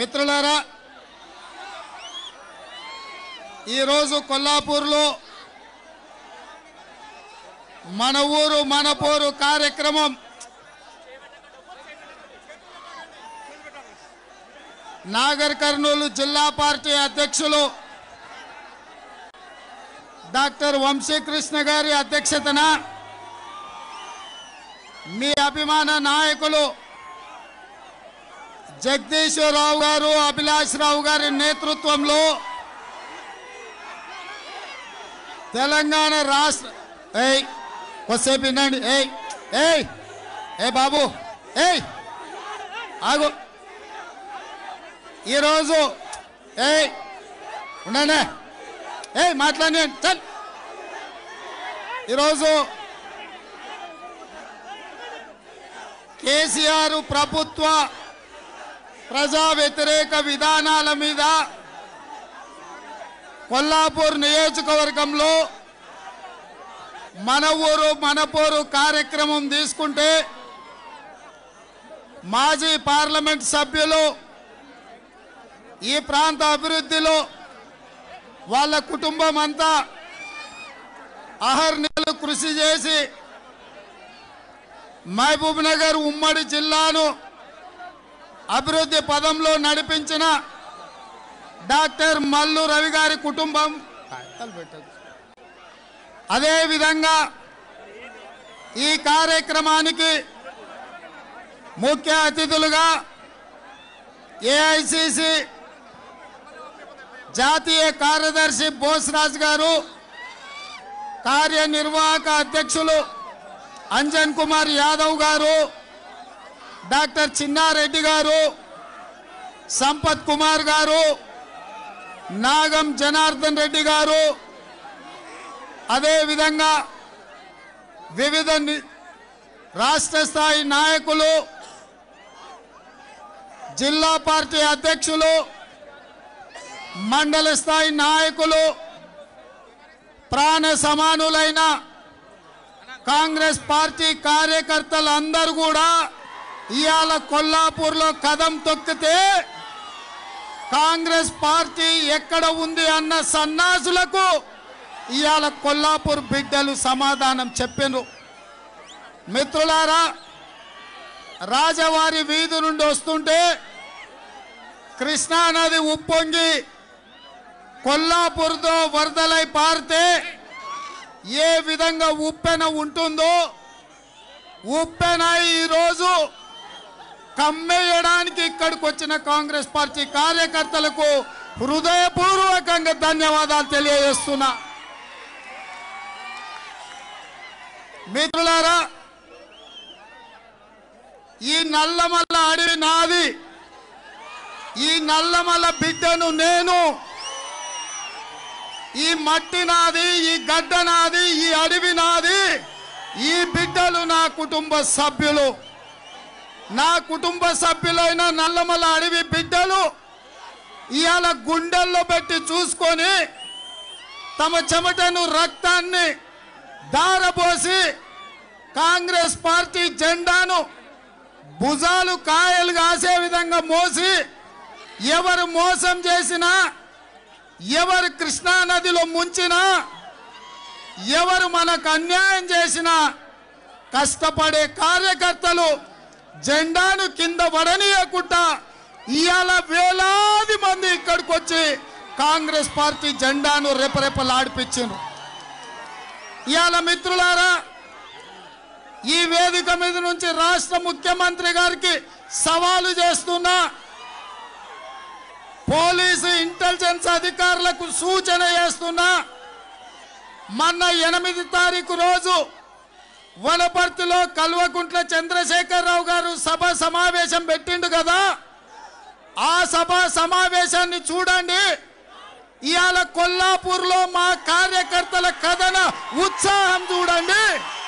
మిత్రులారా ఈరోజు కొల్లాపూర్లో మన ఊరు మన పోరు కార్యక్రమం నాగర్ కర్నూలు జిల్లా పార్టీ అధ్యక్షులు డాక్టర్ వంశీకృష్ణ గారి అధ్యక్షతన మీ అభిమాన నాయకులు జగదీశ్వరరావు గారు అభిలాష్ రావు గారి నేతృత్వంలో తెలంగాణ రాష్ట్ర ఏయ్ కొద్దిసేపు వినండి ఏయ్ ఏయ్ ఏ బాబు ఏయ్ ఆగు ఈరోజు ఏయ్ ఉండండి ఏయ్ మాట్లాడి చల్ ఈరోజు కేసీఆర్ ప్రభుత్వ ప్రజా వ్యతిరేక విధానాల మీద కొల్లాపూర్ నియోజకవర్గంలో మన ఊరు మన పోరు కార్యక్రమం తీసుకుంటే మాజీ పార్లమెంట్ సభ్యులు ఈ ప్రాంత అభివృద్ధిలో వాళ్ళ కుటుంబం అంతా అహర్నిశలు కృషి చేసి మహబూబ్ నగర్ ఉమ్మడి జిల్లాను అభివృద్ధి పదంలో నడిపించిన డాక్టర్ మల్లు రవి గారి కుటుంబం అదేవిధంగా ఈ కార్యక్రమానికి ముఖ్య అతిథులుగా ఏఐసిసి జాతీయ కార్యదర్శి బోస్రాజ్ గారు కార్యనిర్వాహక అధ్యక్షులు అంజన్ కుమార్ యాదవ్ గారు డాక్టర్ చిన్నారెడ్డి గారు సంపత్ కుమార్ గారు నాగం జనార్దన్ రెడ్డి గారు అదేవిధంగా వివిధ ని- రాష్ట్ర స్థాయి నాయకులు జిల్లా పార్టీ అధ్యక్షులు మండల స్థాయి నాయకులు ప్రాణ సమానులైన కాంగ్రెస్ పార్టీ కార్యకర్తలందరూ కూడా ఇవాళ కొల్లాపూర్లో కదం తొక్కితే కాంగ్రెస్ పార్టీ ఎక్కడ ఉంది అన్న సన్నాసులకు ఇవాళ కొల్లాపూర్ బిడ్డలు సమాధానం చెప్పినరు మిత్రులారా రాజవారి వీధి నుండి వస్తుంటే కృష్ణానది ఉప్పొంగి కొల్లాపూర్తో వరదలై పారితే ఏ విధంగా ఉప్పెన ఉంటుందో ఉప్పెన ఈరోజు కమ్మేయడానికి ఇక్కడికి వచ్చిన కాంగ్రెస్ పార్టీ కార్యకర్తలకు హృదయపూర్వకంగా ధన్యవాదాలు తెలియజేస్తున్నా మిత్రులారా ఈ నల్లమల్ల అడవి నాది ఈ నల్లమల్ల బిడ్డను నేను ఈ మట్టి నాది ఈ గడ్డ నాది ఈ అడవి నాది ఈ బిడ్డలు నా కుటుంబ సభ్యులు నా కుటుంబ సభ్యులైన నల్లమల అడవి బిడ్డలు ఇవాళ గుండెల్లో పెట్టి చూసుకొని తమ చెమటను రక్తాన్ని దారపోసి కాంగ్రెస్ పార్టీ జెండాను భుజాలు కాయలు కాసే విధంగా మోసి ఎవరు మోసం చేసినా ఎవరు కృష్ణా నదిలో ముంచినా ఎవరు మనకు అన్యాయం చేసినా కష్టపడే కార్యకర్తలు జెండాను కింద పడనీయకుండా ఇవాళ వేలాది మంది ఇక్కడికి వచ్చి కాంగ్రెస్ పార్టీ జెండాను రెపరెపలాడిపించారు ఇవాళ మిత్రులారా ఈ వేదిక మీద నుంచి రాష్ట్ర ముఖ్యమంత్రి గారికి సవాలు చేస్తున్నా పోలీసు ఇంటెలిజెన్స్ అధికారులకు సూచన చేస్తున్నా మొన్న ఎనిమిది తారీఖు రోజు వనపర్తిలో కల్వకుంట్ల చంద్రశేఖరరావు గారు సభ సమావేశం పెట్టిండు కదా ఆ సభ సమావేశాన్ని చూడండి ఇవాళ కొల్లాపూర్లో మా కార్యకర్తల కథన ఉత్సాహం చూడండి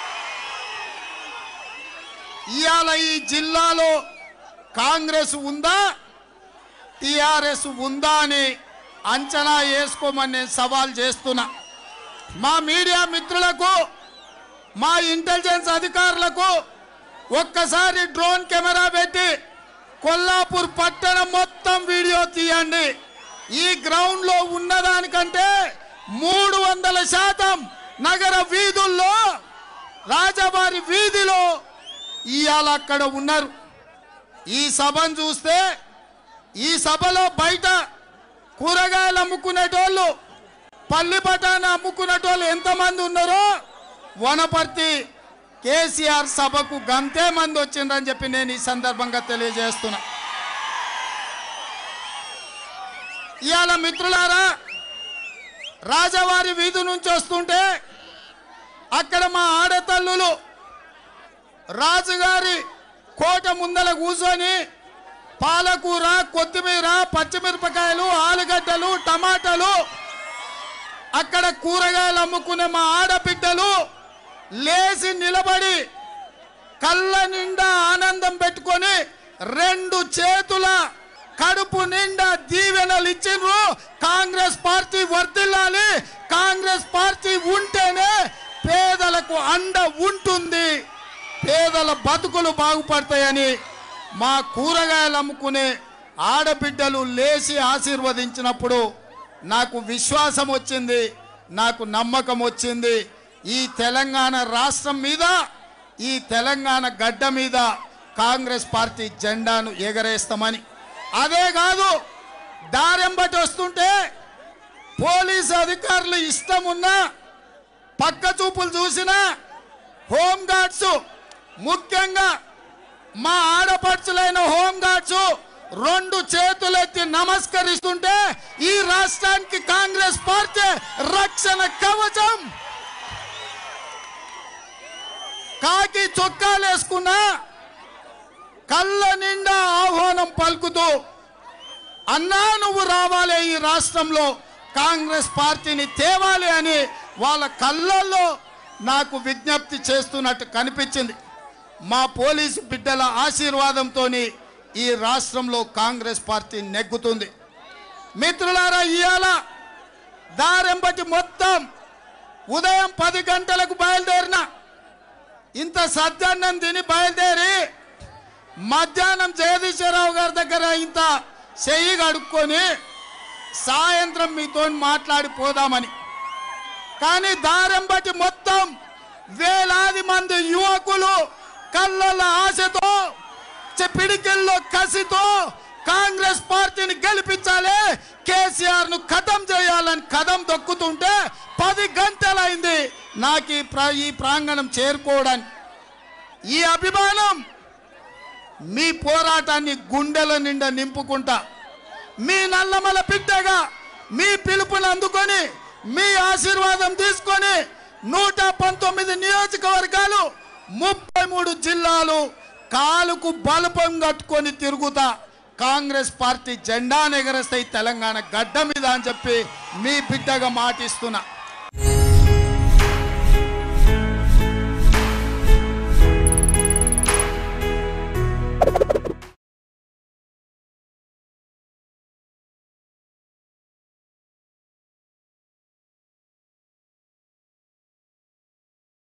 ఇవాళ ఈ జిల్లాలో కాంగ్రెస్ ఉందా టిఆర్ఎస్ ఉందా అని అంచనా వేసుకోమని నేను సవాల్ చేస్తున్నా మా మీడియా మిత్రులకు మా ఇంటెలిజెన్స్ అధికారులకు ఒక్కసారి డ్రోన్ కెమెరా పెట్టి కొల్లాపూర్ పట్టణం మొత్తం వీడియో తీయండి ఈ గ్రౌండ్ లో ఉన్నదానికంటే మూడు వందల శాతం నగర వీధుల్లో రాజవారి వీధిలో ఇవాళ అక్కడ ఉన్నారు ఈ సభను చూస్తే ఈ సభలో బయట కూరగాయలు అమ్ముకునేటోళ్ళు పల్లి బఠాన అమ్ముకునేటోళ్ళు ఎంతమంది ఉన్నారో వనపర్తి కేసీఆర్ సభకు గంతే మంది వచ్చిండ్రని చెప్పి నేను ఈ సందర్భంగా తెలియజేస్తున్నా ఇవాళ మిత్రులారా రాజవారి వీధి నుంచి వస్తుంటే అక్కడ మా ఆడతల్లులు రాజుగారి కోట ముందల కూర్చొని పాలకూర కొత్తిమీర పచ్చిమిరపకాయలు ఆలుగడ్డలు టమాటాలు అక్కడ కూరగాయలు అమ్ముకునే మా ఆడబిడ్డలు లేచి నిలబడి కళ్ళ నిండా ఆనందం పెట్టుకొని రెండు చేతుల కడుపు నిండా దీవెనలు ఇచ్చిండ్రు కాంగ్రెస్ పార్టీ వర్ధిల్లాలి కాంగ్రెస్ పార్టీ ఉంటేనే పేదలకు అండ ఉంటుంది పేదల బతుకులు బాగుపడతాయని మా కూరగాయలు అమ్ముకునే ఆడబిడ్డలు లేచి ఆశీర్వదించినప్పుడు నాకు విశ్వాసం వచ్చింది నాకు నమ్మకం వచ్చింది ఈ తెలంగాణ రాష్ట్రం మీద ఈ తెలంగాణ గడ్డ మీద కాంగ్రెస్ పార్టీ జెండాను ఎగరేస్తామని అదే కాదు దారెంబటి వస్తుంటే పోలీసు అధికారులు ఇష్టం ఉన్నా పక్క చూపులు చూసినా హోమ్ గార్డ్స్ ముఖ్యంగా మా ఆడపడుచులైన హోమ్ గార్డ్స్ రెండు చేతులెత్తి నమస్కరిస్తుంటే ఈ రాష్ట్రానికి కాంగ్రెస్ పార్టీ రక్షణ కవచం కాకి చొక్కాలు వేసుకున్నా కళ్ళ నిండా ఆహ్వానం పలుకుతూ అన్నా నువ్వు రావాలి ఈ రాష్ట్రంలో కాంగ్రెస్ పార్టీని తేవాలి అని వాళ్ళ కళ్ళల్లో నాకు విజ్ఞప్తి చేస్తున్నట్టు కనిపించింది మా పోలీసు బిడ్డల ఆశీర్వాదంతో ఈ రాష్ట్రంలో కాంగ్రెస్ పార్టీ నెగ్గుతుంది మిత్రులారా ఇవాళ దారెంబటి మొత్తం ఉదయం పది గంటలకు బయలుదేరిన ఇంత సజ్జన్నం తిని బయలుదేరి మధ్యాహ్నం జగదీశ్వరరావు గారి దగ్గర ఇంత చెయ్యి కడుక్కొని సాయంత్రం మీతో మాట్లాడి పోదామని కానీ దారం బట్టి మొత్తం వేలాది మంది యువకులు కళ్ళల ఆశతో చె- పిడికిల్లో కసితో కాంగ్రెస్ పార్టీని గెలిపించాలి కేసీఆర్ ను ఖతం చేయాలని కదం దొక్కుతుంటే పది గంటలైంది నాకు ఈ ప్ర- ఈ ప్రాంగణం చేరుకోవడానికి ఈ అభిమానం మీ పోరాటాన్ని గుండెల నిండా నింపుకుంటా మీ నల్లమల బిడ్డగా మీ పిలుపుని అందుకొని మీ ఆశీర్వాదం తీసుకొని నూట పంతొమ్మిది నియోజకవర్గాలు ముప్పై మూడు జిల్లాలు కాలుకు బలపం కట్టుకొని తిరుగుతా కాంగ్రెస్ పార్టీ జెండా ఎగరేస్తాయి తెలంగాణ గడ్డ మీద అని చెప్పి మీ బిడ్డగా మాటిస్తున్నా